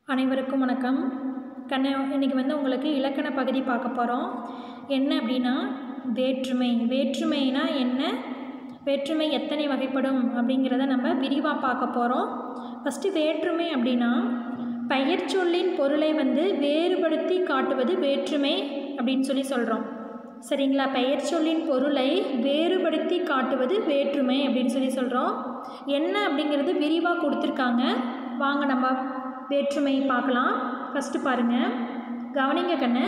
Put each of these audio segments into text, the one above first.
அனைவருக்கும் வணக்கம் கண்ண இன்றைக்கி வந்து உங்களுக்கு இலக்கண பகுதி பார்க்க போகிறோம் என்ன அப்படின்னா வேற்றுமை வேற்றுமைனா என்ன வேற்றுமை எத்தனை வகைப்படும் அப்படிங்கிறத நம்ம விரிவாக பார்க்க போகிறோம் ஃபஸ்ட்டு வேற்றுமை அப்படின்னா பெயர் சொல்லின் பொருளை வந்து வேறுபடுத்தி காட்டுவது வேற்றுமை அப்படின்னு சொல்லி சொல்கிறோம் சரிங்களா பெயர் சொல்லின் பொருளை வேறுபடுத்தி காட்டுவது வேற்றுமை அப்படின்னு சொல்லி சொல்கிறோம் என்ன அப்படிங்கிறது விரிவாக கொடுத்துருக்காங்க வாங்க நம்ம வேற்றுமை பார்க்கலாம் ஃபஸ்ட்டு பாருங்கள் கவனிங்க கண்ணு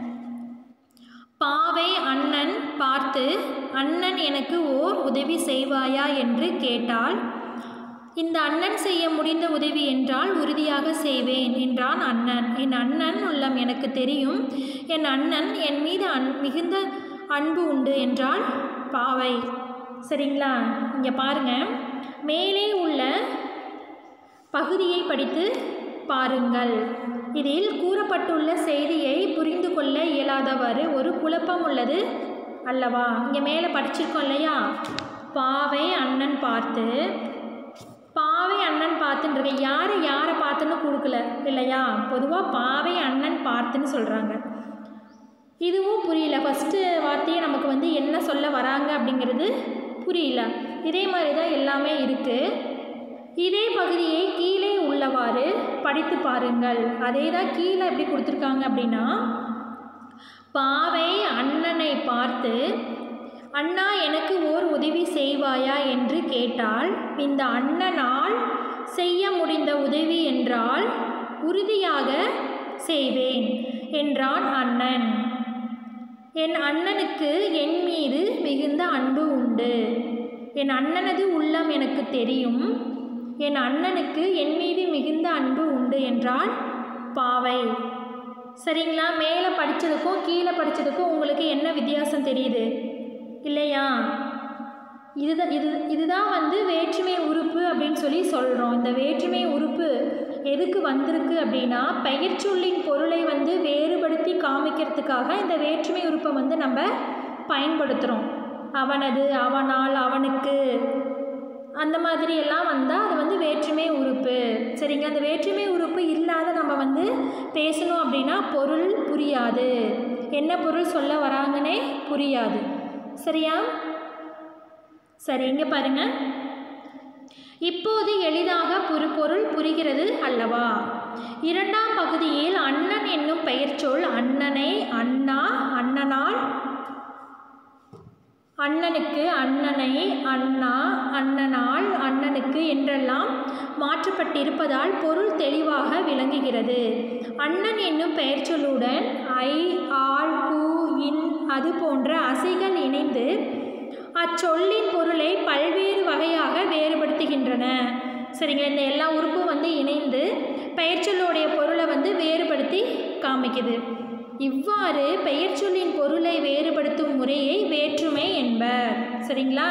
பாவை அண்ணன் பார்த்து அண்ணன் எனக்கு ஓர் உதவி செய்வாயா என்று கேட்டால் இந்த அண்ணன் செய்ய முடிந்த உதவி என்றால் உறுதியாக செய்வேன் என்றான் அண்ணன் என் அண்ணன் உள்ளம் எனக்கு தெரியும் என் அண்ணன் என் மீது அன் மிகுந்த அன்பு உண்டு என்றால் பாவை சரிங்களா இங்கே பாருங்கள் மேலே உள்ள பகுதியை படித்து பாருங்கள் இதில் கூறப்பட்டுள்ள செய்தியை புரிந்து கொள்ள இயலாதவாறு ஒரு குழப்பம் உள்ளது அல்லவா இங்கே மேலே படிச்சிருக்கோம் இல்லையா பாவை அண்ணன் பார்த்து பாவை அண்ணன் பார்த்துன்றது யாரை யாரை பார்த்துன்னு கொடுக்கல இல்லையா பொதுவாக பாவை அண்ணன் பார்த்துன்னு சொல்கிறாங்க இதுவும் புரியல ஃபஸ்ட்டு வார்த்தையே நமக்கு வந்து என்ன சொல்ல வராங்க அப்படிங்கிறது புரியல இதே மாதிரி தான் எல்லாமே இருக்குது இதே பகுதியை கீழே உள்ளவாறு படித்து பாருங்கள் அதே தான் கீழே எப்படி கொடுத்துருக்காங்க அப்படின்னா பாவை அண்ணனை பார்த்து அண்ணா எனக்கு ஓர் உதவி செய்வாயா என்று கேட்டால் இந்த அண்ணனால் செய்ய முடிந்த உதவி என்றால் உறுதியாக செய்வேன் என்றான் அண்ணன் என் அண்ணனுக்கு என் மீது மிகுந்த அன்பு உண்டு என் அண்ணனது உள்ளம் எனக்கு தெரியும் என் அண்ணனுக்கு என் மீது மிகுந்த அன்பு உண்டு என்றால் பாவை சரிங்களா மேலே படித்ததுக்கும் கீழே படித்ததுக்கும் உங்களுக்கு என்ன வித்தியாசம் தெரியுது இல்லையா இதுதான் இது இதுதான் வந்து வேற்றுமை உறுப்பு அப்படின்னு சொல்லி சொல்கிறோம் இந்த வேற்றுமை உறுப்பு எதுக்கு வந்திருக்கு அப்படின்னா பெயர் சொல்லின் பொருளை வந்து வேறுபடுத்தி காமிக்கிறதுக்காக இந்த வேற்றுமை உறுப்பை வந்து நம்ம பயன்படுத்துகிறோம் அவனது அவனால் அவனுக்கு அந்த மாதிரி எல்லாம் வந்தால் அது வந்து வேற்றுமை உறுப்பு சரிங்க அந்த வேற்றுமை உறுப்பு இல்லாத நம்ம வந்து பேசணும் அப்படின்னா பொருள் புரியாது என்ன பொருள் சொல்ல வராங்கன்னே புரியாது சரியா சரி இங்கே பாருங்க இப்போது எளிதாக புரு பொருள் புரிகிறது அல்லவா இரண்டாம் பகுதியில் அண்ணன் என்னும் பெயர் சொல் அண்ணனை அண்ணா அண்ணனால் அண்ணனுக்கு அண்ணனை அண்ணா அண்ணனால் அண்ணனுக்கு என்றெல்லாம் மாற்றப்பட்டிருப்பதால் பொருள் தெளிவாக விளங்குகிறது அண்ணன் என்னும் பெயர்ச்சொல்லுடன் ஐ ஆள் கு இன் அது போன்ற அசைகள் இணைந்து அச்சொல்லின் பொருளை பல்வேறு வகையாக வேறுபடுத்துகின்றன சரிங்களா இந்த எல்லா உறுப்பும் வந்து இணைந்து பெயர்ச்சொல்லுடைய பொருளை வந்து வேறுபடுத்தி காமிக்குது இவ்வாறு பெயர்ச்சொல்லின் பொருளை வேறுபடுத்தும் முறையை வேற்றுமை என்பர் சரிங்களா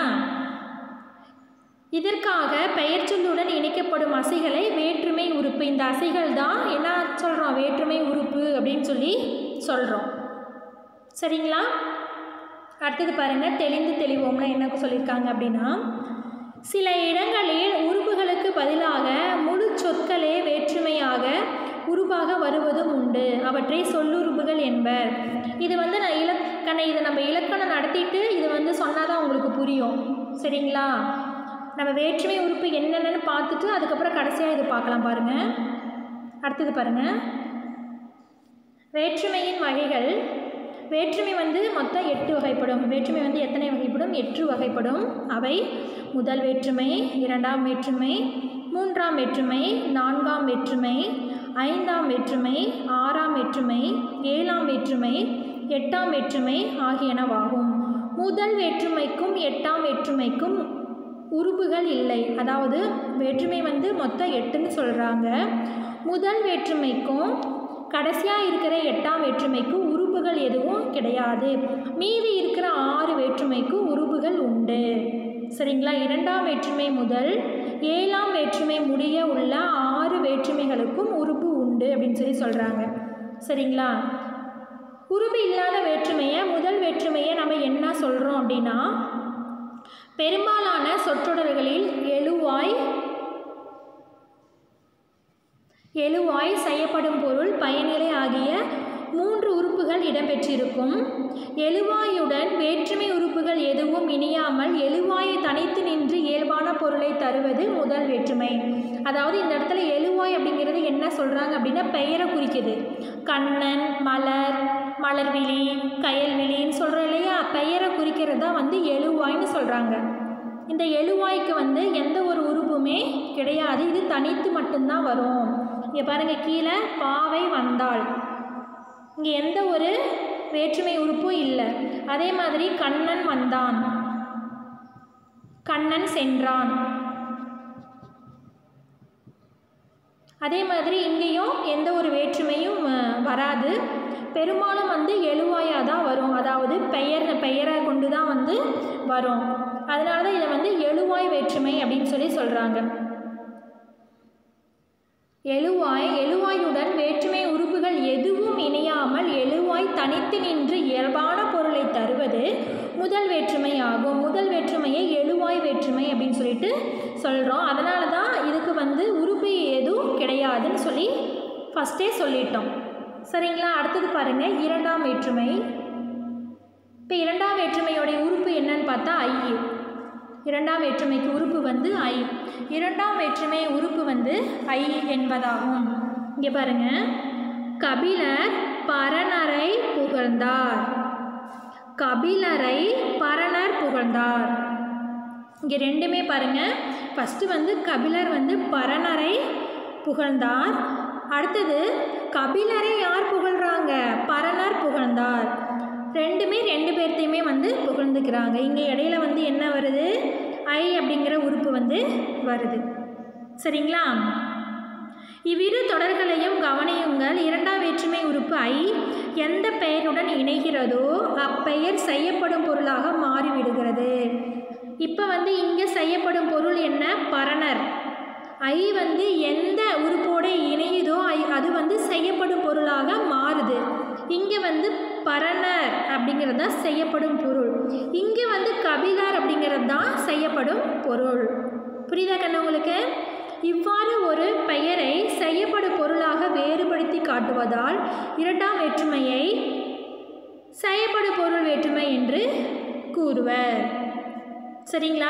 இதற்காக பெயர்ச்சொல்லுடன் இணைக்கப்படும் அசைகளை வேற்றுமை உறுப்பு இந்த அசைகள் தான் என்ன சொல்கிறோம் வேற்றுமை உறுப்பு அப்படின்னு சொல்லி சொல்கிறோம் சரிங்களா அடுத்தது பாருங்கள் தெளிந்து தெளிவோம்னா என்ன சொல்லியிருக்காங்க அப்படின்னா சில இடங்களில் உறுப்புகளுக்கு பதிலாக முழு சொற்களே வேற்றுமையாக உருவாக வருவதும் உண்டு அவற்றை சொல்லுறுப்புகள் என்பர் இது வந்து நான் இலக்கண இதை நம்ம இலக்கணம் நடத்திட்டு இது வந்து சொன்னால் தான் உங்களுக்கு புரியும் சரிங்களா நம்ம வேற்றுமை உறுப்பு என்னென்னு பார்த்துட்டு அதுக்கப்புறம் கடைசியாக இது பார்க்கலாம் பாருங்கள் அடுத்தது பாருங்கள் வேற்றுமையின் வகைகள் வேற்றுமை வந்து மொத்தம் எட்டு வகைப்படும் வேற்றுமை வந்து எத்தனை வகைப்படும் எட்டு வகைப்படும் அவை முதல் வேற்றுமை இரண்டாம் வேற்றுமை மூன்றாம் வேற்றுமை நான்காம் வேற்றுமை ஐந்தாம் வேற்றுமை ஆறாம் வேற்றுமை ஏழாம் வேற்றுமை எட்டாம் வேற்றுமை ஆகியனவாகும் முதல் வேற்றுமைக்கும் எட்டாம் வேற்றுமைக்கும் உறுப்புகள் இல்லை அதாவது வேற்றுமை வந்து மொத்தம் எட்டுன்னு சொல்கிறாங்க முதல் வேற்றுமைக்கும் கடைசியாக இருக்கிற எட்டாம் வேற்றுமைக்கு உறுப்புகள் எதுவும் கிடையாது மீதி இருக்கிற ஆறு வேற்றுமைக்கு உறுப்புகள் உண்டு சரிங்களா இரண்டாம் வேற்றுமை முதல் ஏழாம் வேற்றுமை முடிய உள்ள ஆறு வேற்றுமைகளுக்கும் உறுப்பு உண்டு அப்படின்னு சொல்லி சொல்கிறாங்க சரிங்களா உறுப்பு இல்லாத வேற்றுமையை முதல் வேற்றுமையை நம்ம என்ன சொல்கிறோம் அப்படின்னா பெரும்பாலான சொற்றொடர்களில் எழுவாய் எழுவாய் செய்யப்படும் பொருள் பயனிலை ஆகிய மூன்று உறுப்புகள் இடம்பெற்றிருக்கும் எழுவாயுடன் வேற்றுமை உறுப்புகள் எதுவும் இணையாமல் எழுவாயை தனித்து நின்று இயல்பான பொருளை தருவது முதல் வேற்றுமை அதாவது இந்த இடத்துல எழுவாய் அப்படிங்கிறது என்ன சொல்கிறாங்க அப்படின்னா பெயரை குறிக்குது கண்ணன் மலர் மலர்விழி கயல்விழின்னு சொல்கிறோம் இல்லையா பெயரை குறிக்கிறது தான் வந்து எழுவாய்னு சொல்கிறாங்க இந்த எழுவாய்க்கு வந்து எந்த ஒரு உறுப்புமே கிடையாது இது தனித்து மட்டும்தான் வரும் இங்கே பாருங்கள் கீழே பாவை வந்தாள் இங்கே எந்த ஒரு வேற்றுமை உறுப்பும் இல்லை அதே மாதிரி கண்ணன் வந்தான் கண்ணன் சென்றான் அதே மாதிரி இங்கேயும் எந்த ஒரு வேற்றுமையும் அஹ், வராது பெரும்பாலும் வந்து எழுவாயாக தான் வரும் அதாவது பெயர் பெயரை கொண்டு தான் வந்து வரும் அதனால தான் இதை வந்து எழுவாய் வேற்றுமை அப்படின்னு சொல்லி சொல்கிறாங்க எழுவாய் எழுவாயுடன் வேற்றுமை உறுப்புகள் எதுவும் இணையாமல் எழுவாய் தனித்து நின்று இயல்பான பொருளை தருவது முதல் வேற்றுமை ஆகும் முதல் வேற்றுமையை எழுவாய் வேற்றுமை அப்படின்னு சொல்லிட்டு சொல்கிறோம் அதனால தான் இதுக்கு வந்து உறுப்பு எதுவும் கிடையாதுன்னு சொல்லி ஃபஸ்ட்டே சொல்லிட்டோம் சரிங்களா அடுத்தது பாருங்கள் இரண்டாம் வேற்றுமை இப்போ இரண்டாம் வேற்றுமையோடைய உறுப்பு என்னன்னு பார்த்தா ஐ இரண்டாம் வேற்றுமைக்கு உறுப்பு வந்து ஐ இரண்டாம் வேற்றுமை உறுப்பு வந்து ஐ என்பதாகும் இங்கே பாருங்க கபிலர் பரணரை புகழ்ந்தார் கபிலரை பரணர் புகழ்ந்தார் இங்கே ரெண்டுமே பாருங்க ஃபஸ்ட்டு வந்து கபிலர் வந்து பரணரை புகழ்ந்தார் அடுத்தது கபிலரை யார் புகழ்கிறாங்க பரணர் புகழ்ந்தார் ரெண்டுமே ரெண்டு பேர்த்தையுமே வந்து புகழ்ந்துக்கிறாங்க இங்கே இடையில வந்து என்ன வருது ஐ அப்படிங்கிற உறுப்பு வந்து வருது சரிங்களா இவ்விரு தொடர்களையும் கவனியுங்கள் இரண்டாம் வேற்றுமை உறுப்பு ஐ எந்த பெயருடன் இணைகிறதோ அப்பெயர் செய்யப்படும் பொருளாக மாறிவிடுகிறது இப்போ வந்து இங்கே செய்யப்படும் பொருள் என்ன பரணர் ஐ வந்து எந்த உறுப்போடு இணையுதோ ஐ அது வந்து செய்யப்படும் பொருளாக மாறுது இங்கே வந்து பரணர் அப்படிங்கிறது தான் செய்யப்படும் பொருள் இங்கே வந்து கபிலர் அப்படிங்கிறது தான் செய்யப்படும் பொருள் புரியுதா கண்ணு உங்களுக்கு இவ்வாறு ஒரு பெயரை செய்யப்படும் பொருளாக வேறுபடுத்தி காட்டுவதால் இரண்டாம் வேற்றுமையை செய்யப்படும் பொருள் வேற்றுமை என்று கூறுவர் சரிங்களா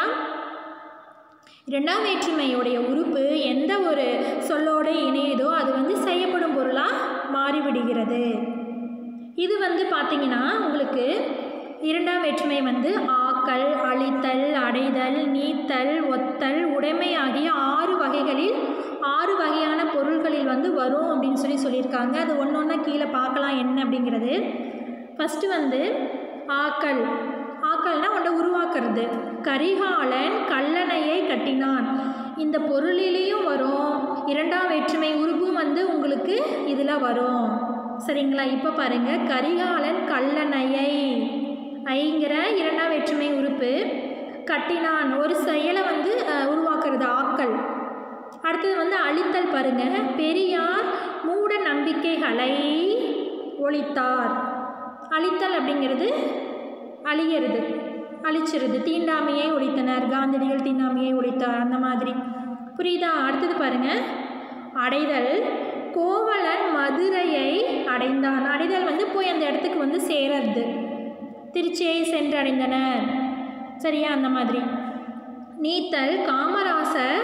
இரண்டாம் வேற்றுமையுடைய உறுப்பு எந்த ஒரு சொல்லோடு இணையுதோ அது வந்து செய்யப்படும் பொருளாக மாறிவிடுகிறது இது வந்து பார்த்தீங்கன்னா உங்களுக்கு இரண்டாம் வேற்றுமை வந்து ஆக்கல் அழித்தல் அடைதல் நீத்தல் ஒத்தல் உடைமை ஆகிய ஆறு வகைகளில் ஆறு வகையான பொருள்களில் வந்து வரும் அப்படின்னு சொல்லி சொல்லியிருக்காங்க அது ஒன்று ஒன்றா கீழே பார்க்கலாம் என்ன அப்படிங்கிறது ஃபஸ்ட்டு வந்து ஆக்கல் ஆக்கல்னா ஒன்றை உருவாக்குறது கரிகாலன் கல்லணையை கட்டினான் இந்த பொருளிலேயும் வரும் இரண்டாம் வேற்றுமை உருவும் வந்து உங்களுக்கு இதில் வரும் சரிங்களா இப்போ பாருங்கள் கரிகாலன் கல்லணையை ஐங்கிற இரண்டாம் வேற்றுமை உறுப்பு கட்டினான் ஒரு செயலை வந்து அஹ், உருவாக்குறது ஆக்கல் அடுத்தது வந்து அழித்தல் பாருங்க பெரியார் மூட நம்பிக்கைகளை ஒழித்தார் அழித்தல் அப்படிங்கிறது அழிகிறது அழிச்சிருது தீண்டாமையை ஒழித்தனர் காந்தியடிகள் தீண்டாமையை ஒழித்தார் அந்த மாதிரி புரியுதா அடுத்தது பாருங்க அடைதல் கோவலன் மதுரையை அடைந்தான் அடைதல் வந்து போய் அந்த இடத்துக்கு வந்து சேரறது திருச்சியை சென்றடைந்தனர் சரியா அந்த மாதிரி நீத்தல் காமராசர்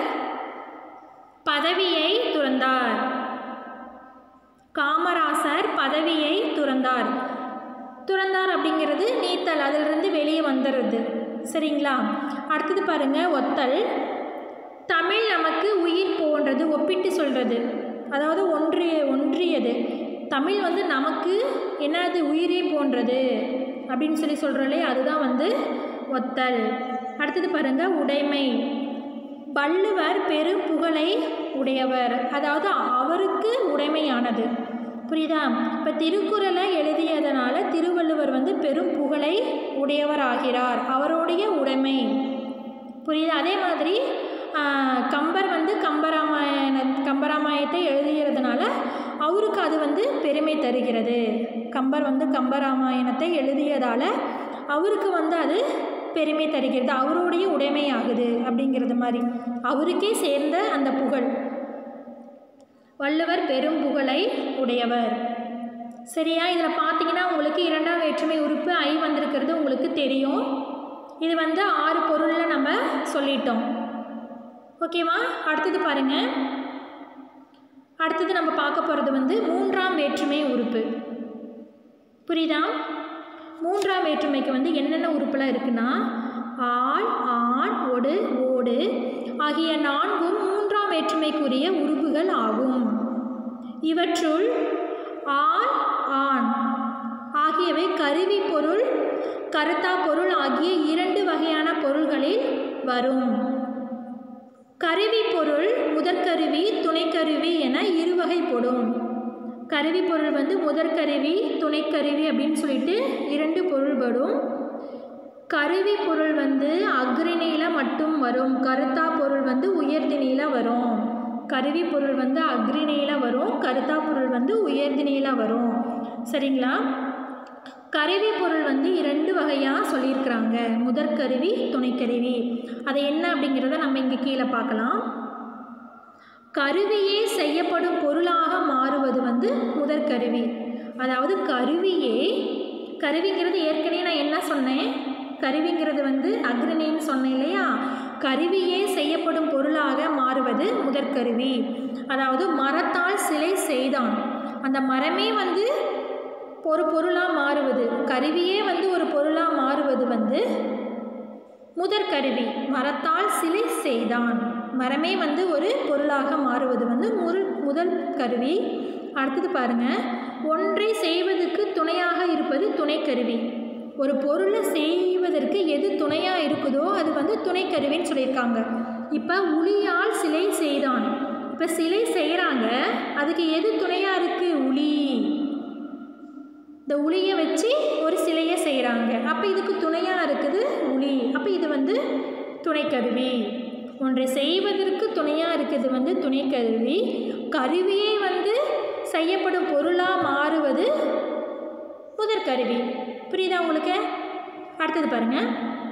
பதவியை துறந்தார் காமராசர் பதவியை துறந்தார் துறந்தார் அப்படிங்கிறது நீத்தல் அதிலிருந்து வெளியே வந்துடுறது சரிங்களா அடுத்தது பாருங்க ஒத்தல் தமிழ் நமக்கு உயிர் போன்றது ஒப்பிட்டு சொல்கிறது அதாவது ஒன்றிய ஒன்றியது தமிழ் வந்து நமக்கு என்னது உயிரே போன்றது அப்படின்னு சொல்லி சொல்கிறோம் இல்லையா அதுதான் வந்து ஒத்தல் அடுத்தது பாருங்க உடைமை வள்ளுவர் பெரும் புகழை உடையவர் அதாவது அவருக்கு உடைமையானது புரியுதா இப்போ திருக்குறளை எழுதியதனால திருவள்ளுவர் வந்து பெரும் புகழை உடையவர் ஆகிறார் அவருடைய உடைமை புரியுதா அதே மாதிரி ஆஹ், கம்பர் வந்து கம்பராமாயண கம்பராமாயணத்தை எழுதுகிறதுனால அவருக்கு அது வந்து பெருமை தருகிறது கம்பர் வந்து கம்பராமாயணத்தை எழுதியதால் அவருக்கு வந்து அது பெருமை தருகிறது அவருடைய உடைமை ஆகுது அப்படிங்கிறது மாதிரி அவருக்கே சேர்ந்த அந்த புகழ் வள்ளுவர் பெரும் புகழை உடையவர் சரியா இதில் பார்த்தீங்கன்னா உங்களுக்கு இரண்டாம் வேற்றுமை உறுப்பு ஐ வந்திருக்கிறது உங்களுக்கு தெரியும் இது வந்து ஆறு பொருளில் நம்ம சொல்லிட்டோம் ஓகேவா அடுத்தது பாருங்கள் அடுத்தது நம்ம பார்க்க போகிறது வந்து மூன்றாம் வேற்றுமை உறுப்பு புரியுதா மூன்றாம் வேற்றுமைக்கு வந்து என்னென்ன உறுப்புலாம் இருக்குன்னா ஆள் ஆண் ஒடு ஓடு ஆகிய நான்கும் மூன்றாம் வேற்றுமைக்குரிய உறுப்புகள் ஆகும் இவற்றுள் ஆள் ஆண் ஆகியவை கருவி பொருள் கருத்தா பொருள் ஆகிய இரண்டு வகையான பொருள்களில் வரும் கருவி பொருள் முதற்கருவி துணைக்கருவி என இரு வகைப்படும் கருவி பொருள் வந்து முதற்கருவி துணைக்கருவி அப்படின்னு சொல்லிட்டு இரண்டு பொருள்படும் கருவி பொருள் வந்து அக்ரிணியில் மட்டும் வரும் கருத்தா பொருள் வந்து உயர்திணியில் வரும் கருவி பொருள் வந்து அக்ரிணியில் வரும் கருத்தா பொருள் வந்து உயர்திணியில் வரும் சரிங்களா கருவி பொருள் வந்து இரண்டு வகையாக சொல்லியிருக்கிறாங்க முதற்கருவி துணைக்கருவி அது என்ன அப்படிங்கிறத நம்ம இங்கே கீழே பார்க்கலாம் கருவியே செய்யப்படும் பொருளாக மாறுவது வந்து முதற்கருவி அதாவது கருவியே கருவிங்கிறது ஏற்கனவே நான் என்ன சொன்னேன் கருவிங்கிறது வந்து அக்ரணின்னு சொன்னேன் இல்லையா கருவியே செய்யப்படும் பொருளாக மாறுவது முதற்கருவி அதாவது மரத்தால் சிலை செய்தான் அந்த மரமே வந்து ஒரு பொருளாக மாறுவது கருவியே வந்து ஒரு பொருளாக மாறுவது வந்து முதற்கருவி மரத்தால் சிலை செய்தான் மரமே வந்து ஒரு பொருளாக மாறுவது வந்து முரு முதல் கருவி அடுத்தது பாருங்க ஒன்றை செய்வதற்கு துணையாக இருப்பது துணைக்கருவி ஒரு பொருளை செய்வதற்கு எது துணையாக இருக்குதோ அது வந்து துணைக்கருவின்னு சொல்லியிருக்காங்க இப்போ உளியால் சிலை செய்தான் இப்போ சிலை செய்கிறாங்க அதுக்கு எது துணையாக இருக்குது உளி இந்த உளியை வச்சு ஒரு சிலையை செய்கிறாங்க அப்போ இதுக்கு துணையாக இருக்குது உளி அப்போ இது வந்து துணைக்கருவி ஒன்றை செய்வதற்கு துணையாக இருக்குது வந்து துணைக்கருவி கருவியே வந்து செய்யப்படும் பொருளாக மாறுவது முதற்கருவி புரியுதா உங்களுக்கு அடுத்தது பாருங்கள்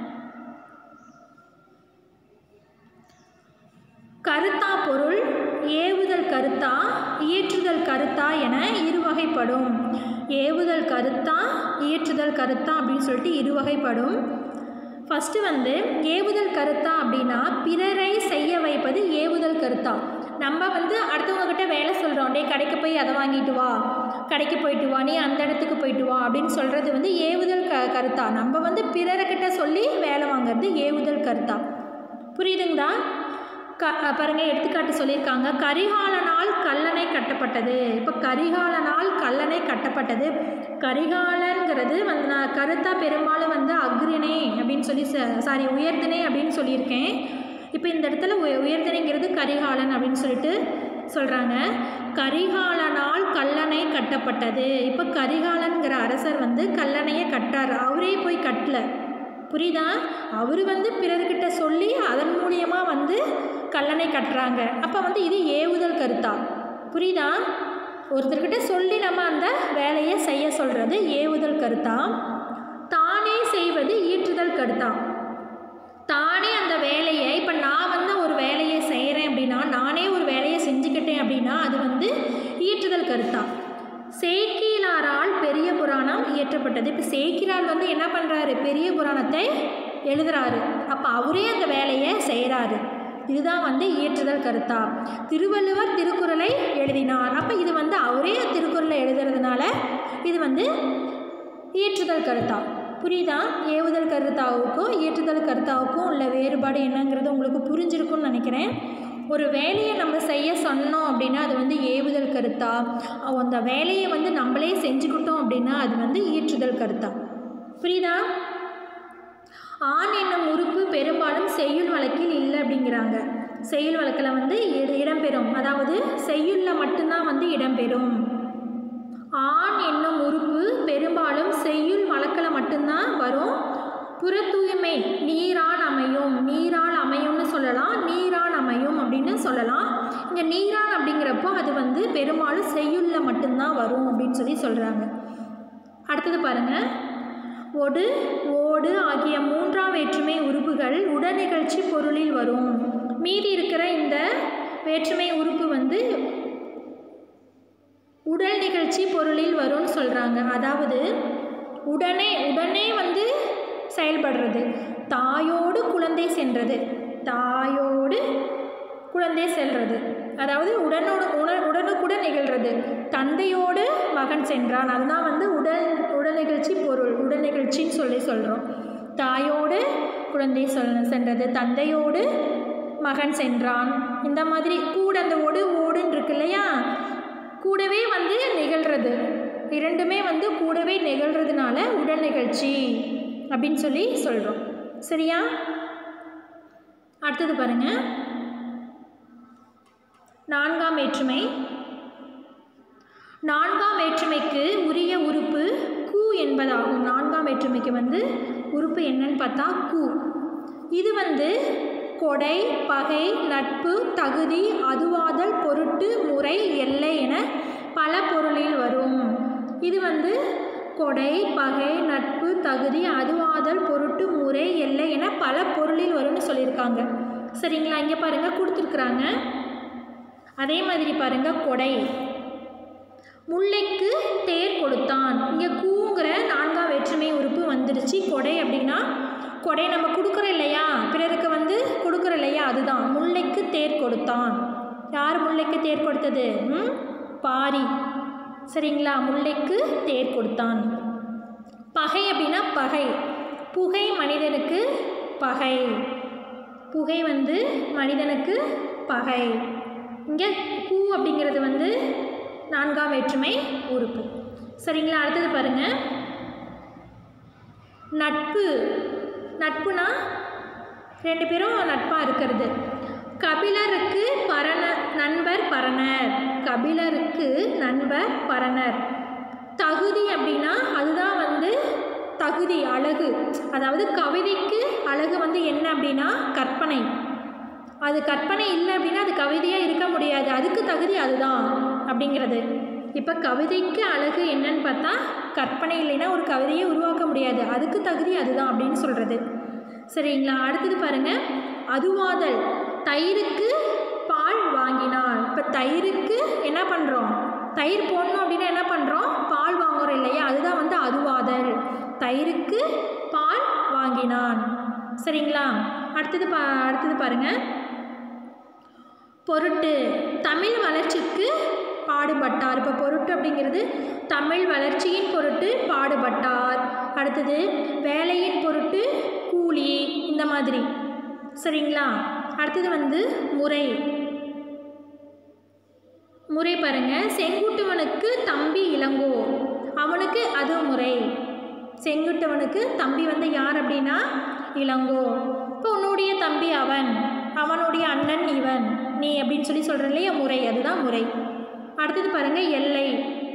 கருத்தா பொருள் ஏவுதல் கருத்தா இயற்றுதல் கருத்தா என இரு வகைப்படும் ஏவுதல் கருத்தா இயற்றுதல் கருத்தா அப்படின்னு சொல்லிட்டு இரு வகைப்படும் ஃபஸ்ட்டு வந்து ஏவுதல் கருத்தா அப்படின்னா பிறரை செய்ய வைப்பது ஏவுதல் கருத்தா நம்ம வந்து அடுத்தவங்கக்கிட்ட வேலை சொல்கிறோம் டே கடைக்கு போய் அதை வாங்கிட்டு வா கடைக்கு போயிட்டு வா நீ அந்த இடத்துக்கு போயிட்டு வா அப்படின்னு சொல்கிறது வந்து ஏவுதல் க கருத்தா நம்ம வந்து பிறர்கிட்ட சொல்லி வேலை வாங்குறது ஏவுதல் கருத்தா புரியுதுங்களா க பாருங்கள் எடுத்துக்காட்டு சொல்லியிருக்காங்க கரிகாலனால் கல்லணை கட்டப்பட்டது இப்போ கரிகாலனால் கல்லணை கட்டப்பட்டது கரிகாலங்கிறது வந்து நான் கருத்தா பெரும்பாலும் வந்து அக்ரிணை அப்படின்னு சொல்லி சாரி உயர்திணை அப்படின்னு சொல்லியிருக்கேன் இப்போ இந்த இடத்துல உய உயர்திணைங்கிறது கரிகாலன் அப்படின்னு சொல்லிட்டு சொல்கிறாங்க கரிகாலனால் கல்லணை கட்டப்பட்டது இப்போ கரிகாலன்கிற அரசர் வந்து கல்லணையை கட்டார் அவரே போய் கட்டல புரியுதா அவர் வந்து பிறர்கிட்ட சொல்லி அதன் மூலியமாக வந்து கல்லணை கட்டுறாங்க அப்போ வந்து இது ஏவுதல் கருத்தா புரியுதா ஒருத்தர்கிட்ட சொல்லி நம்ம அந்த வேலையை செய்ய சொல்கிறது ஏவுதல் கருத்தா தானே செய்வது ஈற்றுதல் கருத்தா தானே அந்த வேலையை இப்போ நான் வந்து ஒரு வேலையை செய்கிறேன் அப்படின்னா நானே ஒரு வேலையை செஞ்சுக்கிட்டேன் அப்படின்னா அது வந்து ஈற்றுதல் கருத்தா சேக்கிலாரால் பெரிய புராணம் இயற்றப்பட்டது இப்போ சேக்கிலார் வந்து என்ன பண்ணுறாரு பெரிய புராணத்தை எழுதுறாரு அப்போ அவரே அந்த வேலையை செய்கிறாரு இதுதான் வந்து இயற்றுதல் கருத்தா திருவள்ளுவர் திருக்குறளை எழுதினார் அப்போ இது வந்து அவரே திருக்குறளை எழுதுறதுனால இது வந்து இயற்றுதல் கருத்தா புரியுதா ஏவுதல் கருத்தாவுக்கும் இயற்றுதல் கருத்தாவுக்கும் உள்ள வேறுபாடு என்னங்கிறது உங்களுக்கு புரிஞ்சிருக்கும்னு நினைக்கிறேன் ஒரு வேலையை நம்ம செய்ய சொன்னோம் அப்படின்னா அது வந்து ஏவுதல் கருத்தா அந்த வேலையை வந்து நம்மளே செஞ்சுக்கிட்டோம் அப்படின்னா அது வந்து ஈற்றுதல் கருத்தா புரியுதா ஆண் என்னும் உறுப்பு பெரும்பாலும் செய்யுள் வழக்கில் இல்லை அப்படிங்கிறாங்க செய்யுள் வழக்கில் வந்து இட- இடம்பெறும் அதாவது செய்யுளில் மட்டும்தான் வந்து இடம்பெறும் ஆண் என்னும் உறுப்பு பெரும்பாலும் செய்யுள் வழக்கில் மட்டும்தான் வரும் புற தூய்மை நீரால் அமையும் நீரால் அமையும்னு சொல்லலாம் நீரால் அமையும் அப்படின்னு சொல்லலாம் இங்கே நீரால் அப்படிங்கிறப்போ அது வந்து பெரும்பாலும் செய்யுளில் மட்டும்தான் வரும் அப்படின்னு சொல்லி சொல்கிறாங்க அடுத்தது பாருங்கள் ஒடு ஓடு ஆகிய மூன்றாம் வேற்றுமை உறுப்புகள் உடனிகழ்ச்சி பொருளில் வரும் மீதி இருக்கிற இந்த வேற்றுமை உறுப்பு வந்து உடல் நிகழ்ச்சி பொருளில் வரும்னு சொல்கிறாங்க அதாவது உடனே உடனே வந்து செயல்படுறது தாயோடு குழந்தை சென்றது தாயோடு குழந்தை செல்றது அதாவது உடனோடு உண உடனுக்குடன் நிகழ்கிறது தந்தையோடு மகன் சென்றான் அதுதான் வந்து உடல் உடல் நிகழ்ச்சி பொருள் உடல் நிகழ்ச்சின்னு சொல்லி சொல்கிறோம் தாயோடு குழந்தை சொல் சென்றது தந்தையோடு மகன் சென்றான் இந்த மாதிரி கூட அந்த ஒடு ஓடுன்னு இருக்கு இல்லையா கூடவே வந்து நிகழ்கிறது இரண்டுமே வந்து கூடவே நிகழ்கிறதுனால உடல் நிகழ்ச்சி அப்படின்னு சொல்லி சொல்கிறோம் சரியா அடுத்தது பாருங்க நான்காம் வேற்றுமை நான்காம் வேற்றுமைக்கு உரிய உறுப்பு கு என்பதாகும் நான்காம் வேற்றுமைக்கு வந்து உறுப்பு என்னன்னு பார்த்தா கு இது வந்து கொடை பகை நட்பு தகுதி அதுவாதல் பொருட்டு முறை எல்லை என பல பொருளில் வரும் இது வந்து கொடை பகை நட்பு தகுதி அதுவாதல் பொருட்டு முறை எல்லை என பல பொருளில் வரும்னு சொல்லியிருக்காங்க சரிங்களா இங்கே பாருங்கள் கொடுத்துருக்குறாங்க அதே மாதிரி பாருங்கள் கொடை முல்லைக்கு தேர் கொடுத்தான் இங்கே கூங்கிற நான்காம் வேற்றுமை உறுப்பு வந்துடுச்சு கொடை அப்படின்னா கொடை நம்ம கொடுக்குறோம் இல்லையா பிறருக்கு வந்து கொடுக்குறோம் இல்லையா அதுதான் முல்லைக்கு தேர் கொடுத்தான் யார் முல்லைக்கு தேர் கொடுத்தது ம் பாரி சரிங்களா முல்லைக்கு தேர் கொடுத்தான் பகை அப்படின்னா பகை புகை மனிதனுக்கு பகை புகை வந்து மனிதனுக்கு பகை இங்கே பூ அப்படிங்கிறது வந்து நான்காம் வேற்றுமை உறுப்பு சரிங்களா அடுத்தது பாருங்கள் நட்பு நட்புனா ரெண்டு பேரும் நட்பாக இருக்கிறது கபிலருக்கு பரண நண்பர் பரணர் கபிலருக்கு நண்பர் பரணர் தகுதி அப்படின்னா அதுதான் வந்து தகுதி அழகு அதாவது கவிதைக்கு அழகு வந்து என்ன அப்படின்னா கற்பனை அது கற்பனை இல்லை அப்படின்னா அது கவிதையாக இருக்க முடியாது அதுக்கு தகுதி அதுதான் அப்படிங்கிறது இப்போ கவிதைக்கு அழகு என்னன்னு பார்த்தா கற்பனை இல்லைன்னா ஒரு கவிதையை உருவாக்க முடியாது அதுக்கு தகுதி அதுதான் அப்படின்னு சொல்கிறது சரிங்களா அடுத்தது பாருங்கள் அதுவாதல் தயிருக்கு பால் வாங்கினாள் இப்போ தயிருக்கு என்ன பண்ணுறோம் தயிர் போடணும் அப்படின்னா என்ன பண்ணுறோம் பால் வாங்குறோம் இல்லையா அதுதான் வந்து அதுவாதல் தயிருக்கு பால் வாங்கினான் சரிங்களா அடுத்தது பா அடுத்தது பாருங்கள் பொருட்டு தமிழ் வளர்ச்சிக்கு பாடுபட்டார் இப்போ பொருட்டு அப்படிங்கிறது தமிழ் வளர்ச்சியின் பொருட்டு பாடுபட்டார் அடுத்தது வேலையின் பொருட்டு கூலி இந்த மாதிரி சரிங்களா அடுத்தது வந்து முறை முறை பாருங்க செங்குட்டுவனுக்கு தம்பி இளங்கோ அவனுக்கு அது முறை செங்குட்டவனுக்கு தம்பி வந்து யார் அப்படின்னா இளங்கோ இப்போ உன்னுடைய தம்பி அவன் அவனுடைய அண்ணன் இவன் நீ அப்படின்னு சொல்லி சொல்கிற இல்லையா முறை அதுதான் முறை அடுத்தது பாருங்க எல்லை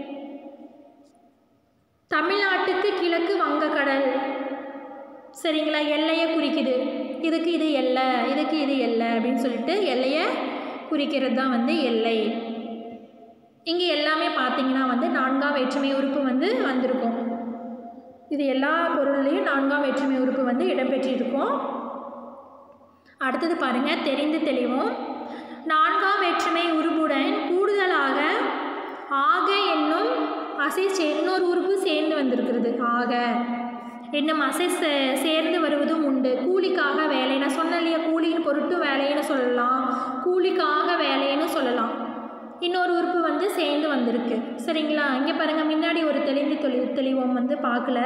தமிழ்நாட்டுக்கு கிழக்கு வங்கக்கடல் சரிங்களா எல்லையை குறிக்குது இதுக்கு இது எல்லை இதுக்கு இது எல்லை அப்படின்னு சொல்லிட்டு எல்லையை குறிக்கிறது தான் வந்து எல்லை இங்கே எல்லாமே பார்த்தீங்கன்னா வந்து நான்காம் வேற்றுமை உறுப்பு வந்து வந்திருக்கும் இது எல்லா பொருள்லேயும் நான்காம் வேற்றுமை உறுப்பு வந்து இடம்பெற்றிருக்கும் அடுத்தது பாருங்க தெரிந்து தெளிவும் நான்காம் வேற்றுமை உறுப்புடன் கூடுதலாக ஆக என்னும் அசை சே இன்னொரு உறுப்பு சேர்ந்து வந்திருக்கிறது ஆக என்னும் அசை சே சேர்ந்து வருவதும் உண்டு கூலிக்காக வேலை நான் சொன்னேன் இல்லையா கூலியின் பொருட்டு வேலைன்னு சொல்லலாம் கூலிக்காக வேலைன்னு சொல்லலாம் இன்னொரு உறுப்பு வந்து சேர்ந்து வந்திருக்கு சரிங்களா இங்கே பாருங்கள் முன்னாடி ஒரு தெளிந்து தெளி தெளிவோம் வந்து பார்க்கல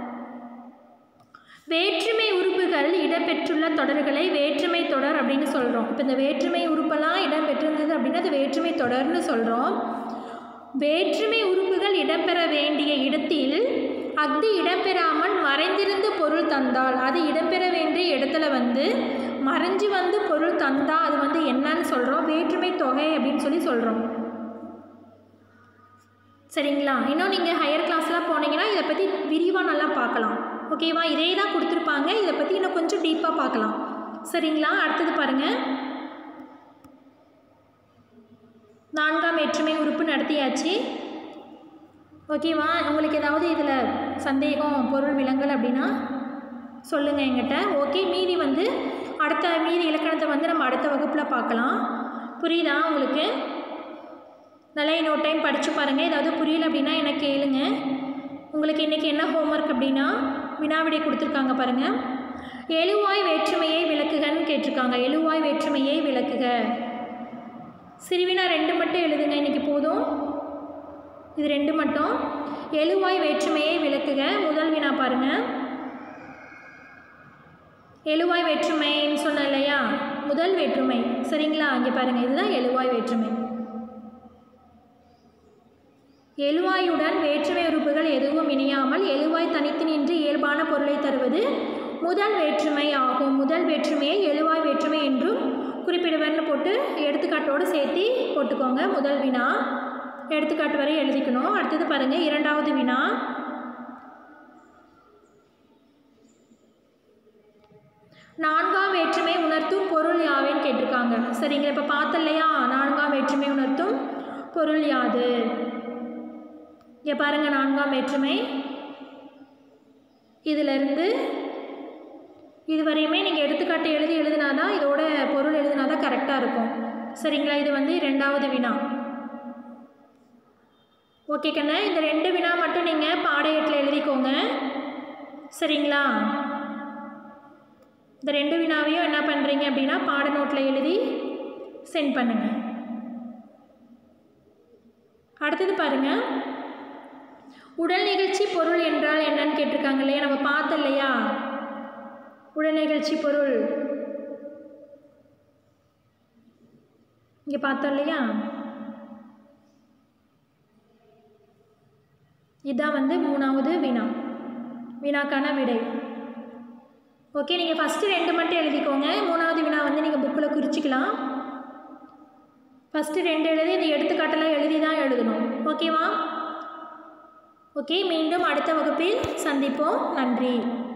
வேற்றுமை உறுப்புகள் இடம்பெற்றுள்ள தொடர்களை வேற்றுமை தொடர் அப்படின்னு சொல்கிறோம் இப்போ இந்த வேற்றுமை உறுப்பெல்லாம் இடம்பெற்றிருந்தது அப்படின்னா அது வேற்றுமை தொடர்னு சொல்கிறோம் வேற்றுமை உறுப்புகள் இடம்பெற வேண்டிய இடத்தில் அஃது இடம்பெறாமல் மறைந்திருந்து பொருள் தந்தால் அது இடம்பெற வேண்டிய இடத்துல வந்து மறைஞ்சு வந்து பொருள் தந்தா அது வந்து என்னன்னு சொல்கிறோம் வேற்றுமை தொகை அப்படின்னு சொல்லி சொல்கிறோம் சரிங்களா இன்னும் நீங்கள் ஹையர் கிளாஸ்லாம் போனீங்கன்னா இதை பற்றி விரிவாக நல்லா பார்க்கலாம் ஓகேவா இதே தான் கொடுத்துருப்பாங்க இதை பற்றி இன்னும் கொஞ்சம் டீப்பாக பார்க்கலாம் சரிங்களா அடுத்தது பாருங்கள் நான்காம் வேற்றுமை உறுப்பு நடத்தியாச்சு ஓகேவா உங்களுக்கு ஏதாவது இதில் சந்தேகம் பொருள் விலங்கல் அப்படின்னா சொல்லுங்கள் எங்கிட்ட ஓகே மீதி வந்து அடுத்த மீதி இலக்கணத்தை வந்து நம்ம அடுத்த வகுப்பில் பார்க்கலாம் புரியுதா உங்களுக்கு நல்லா இன்னொரு டைம் படித்து பாருங்கள் ஏதாவது புரியல அப்படின்னா எனக்கு கேளுங்க உங்களுக்கு இன்றைக்கி என்ன ஹோம்ஒர்க் அப்படின்னா வினாவிடை கொடுத்துருக்காங்க பாருங்கள் எழுவாய் வேற்றுமையை விளக்குகன்னு கேட்டிருக்காங்க எழுவாய் வேற்றுமையை விளக்குக சிறுவினா ரெண்டு மட்டும் எழுதுங்க இன்றைக்கி போதும் இது ரெண்டு மட்டும் எழுவாய் வேற்றுமையை விளக்குக முதல் வினா பாருங்கள் எழுவாய் வேற்றுமைன்னு சொன்னேன் இல்லையா முதல் வேற்றுமை சரிங்களா இங்கே பாருங்கள் இதுதான் எழுவாய் வேற்றுமை எழுவாயுடன் வேற்றுமை உறுப்புகள் எதுவும் இணையாமல் எழுவாய் தனித்து நின்று இயல்பான பொருளை தருவது முதல் வேற்றுமை ஆகும் முதல் வேற்றுமையை எழுவாய் வேற்றுமை என்றும் குறிப்பிடுவர்னு போட்டு எடுத்துக்காட்டோடு சேர்த்து போட்டுக்கோங்க முதல் வினா எடுத்துக்காட்டு வரை எழுதிக்கணும் அடுத்தது பாருங்கள் இரண்டாவது வினா நான்காம் வேற்றுமை உணர்த்தும் பொருள் யாவேன்னு கேட்டிருக்காங்க சரிங்க இப்போ பார்த்த இல்லையா நான்காம் வேற்றுமை உணர்த்தும் பொருள் யாது இங்கே பாருங்கள் நான்காம் வேற்றுமை இதிலிருந்து இதுவரையுமே நீங்கள் எடுத்துக்காட்டு எழுதி எழுதினா தான் இதோட பொருள் எழுதினா தான் கரெக்டாக இருக்கும் சரிங்களா இது வந்து ரெண்டாவது வினா ஓகே கண்ணு இந்த ரெண்டு வினா மட்டும் நீங்கள் பாடையட்டில் எழுதிக்கோங்க சரிங்களா இந்த ரெண்டு வினாவையும் என்ன பண்ணுறீங்க அப்படின்னா பாட நோட்டில் எழுதி சென்ட் பண்ணுங்கள் அடுத்தது பாருங்கள் உடல் நிகழ்ச்சி பொருள் என்றால் என்னன்னு கேட்டிருக்காங்க இல்லையா நம்ம பார்த்த இல்லையா உடல் நிகழ்ச்சி பொருள் இங்கே பார்த்தோம் இல்லையா இதான் வந்து மூணாவது வினா வினாக்கான விடை ஓகே நீங்கள் ஃபஸ்ட்டு ரெண்டு மட்டும் எழுதிக்கோங்க மூணாவது வினா வந்து நீங்கள் புக்கில் குறிச்சிக்கலாம் ஃபஸ்ட்டு ரெண்டு எழுதி இந்த எடுத்துக்காட்டெல்லாம் எழுதி தான் எழுதணும் ஓகேவா ஓகே மீண்டும் அடுத்த வகுப்பில் சந்திப்போம் நன்றி